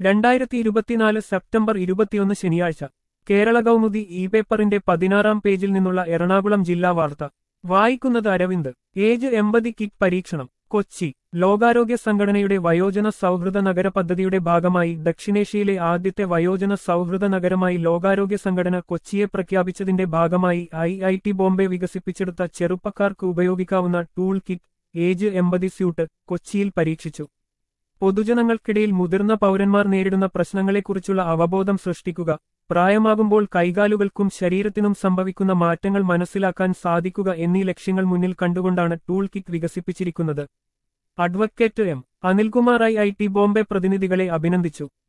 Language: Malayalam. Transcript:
രണ്ടായിരത്തി ഇരുപത്തിനാല് സെപ്റ്റംബർ ഇരുപത്തിയൊന്ന് ശനിയാഴ്ച കേരള കൗമുദി ഇ പേപ്പറിന്റെ പതിനാറാം പേജിൽ നിന്നുള്ള എറണാകുളം ജില്ലാ വാർത്ത വായിക്കുന്നത് അരവിന്ദ് ഏജ് എൺപതി കിറ്റ് പരീക്ഷണം കൊച്ചി ലോകാരോഗ്യ സംഘടനയുടെ വയോജന സൗഹൃദ നഗര പദ്ധതിയുടെ ഭാഗമായി ദക്ഷിണേഷ്യയിലെ ആദ്യത്തെ വയോജന സൗഹൃദ നഗരമായി ലോകാരോഗ്യ സംഘടന കൊച്ചിയെ പ്രഖ്യാപിച്ചതിന്റെ ഭാഗമായി ഐ ഐ ടി ബോംബെ വികസിപ്പിച്ചെടുത്ത ചെറുപ്പക്കാർക്ക് ഉപയോഗിക്കാവുന്ന ടൂൾ കിറ്റ് ഏജ് എൺപതി സ്യൂട്ട് കൊച്ചിയിൽ പരീക്ഷിച്ചു പൊതുജനങ്ങൾക്കിടയിൽ മുതിർന്ന പൗരന്മാർ നേരിടുന്ന പ്രശ്നങ്ങളെക്കുറിച്ചുള്ള അവബോധം സൃഷ്ടിക്കുക പ്രായമാകുമ്പോൾ കൈകാലുകൾക്കും ശരീരത്തിനും സംഭവിക്കുന്ന മാറ്റങ്ങൾ മനസ്സിലാക്കാൻ സാധിക്കുക എന്നീ ലക്ഷ്യങ്ങൾ മുന്നിൽ കണ്ടുകൊണ്ടാണ് ടൂൾ കിറ്റ് വികസിപ്പിച്ചിരിക്കുന്നത് advocate M Anilkumar I I T Bombay പ്രതിനിധികളെ അഭിനന്ദിച്ചു